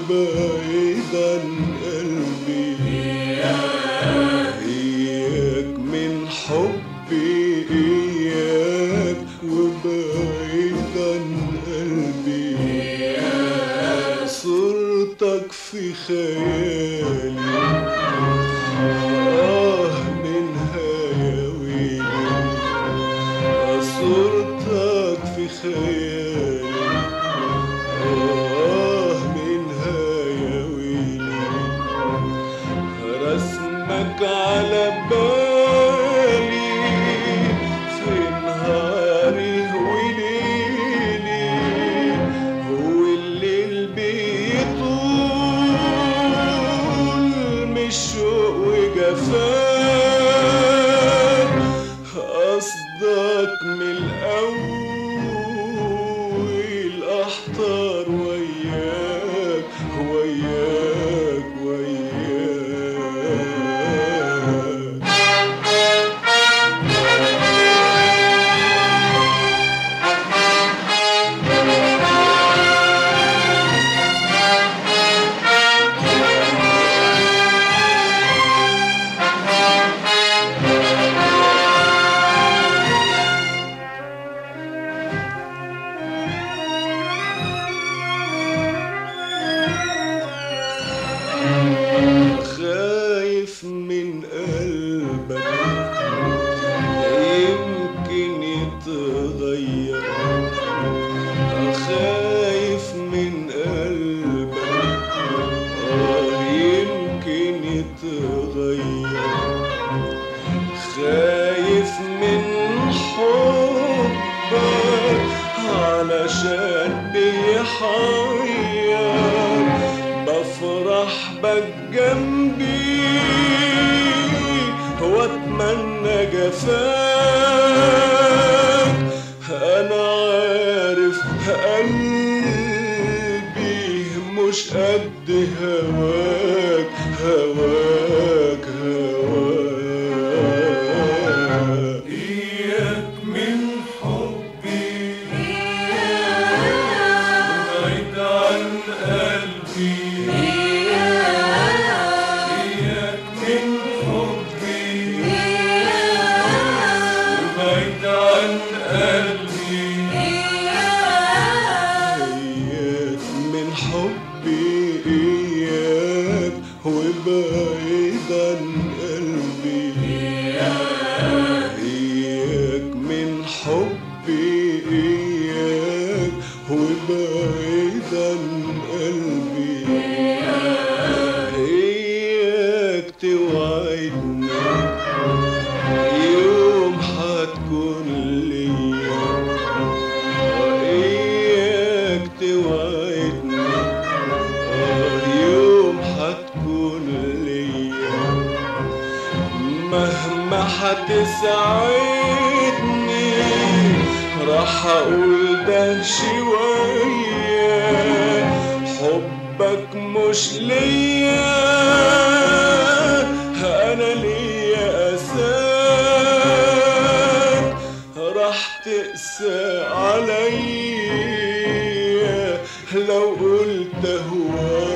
وبعيد عن قلبي إياك من حبي إياك وبعيد عن قلبي صورتك في خيالي آه منها يا ويلي صورتك في خيالي آه منها يا ويلي رسمك على بالي في نهاري وليلي والليل بيطول من الشوق وجفاك قصدك من الأول أحضر وياك وياك وياك خايف من قلبك يمكن يتغير خايف من قلبك آه يمكن يتغير خايف من حبك علشان بيحير بفرح بك جنبي واتمنى جفاك انا عارف قلبي مش قد هواك هواك هواك إياك من حبي بعيد عن قلبي إياك من حبي بعيد عن قلبي إياك من حبي إياك وبعيد عن قلبي إياك من حبي إياك وبعيد عن قلبي إياك توعدني يوم حتكون ليا إياك توعدني آه يوم حتكون ليا مهما حتسعدني راح اقول ده شوية حبك مش ليا انا ليا اساك راح تقسى عليا لو قلت هواك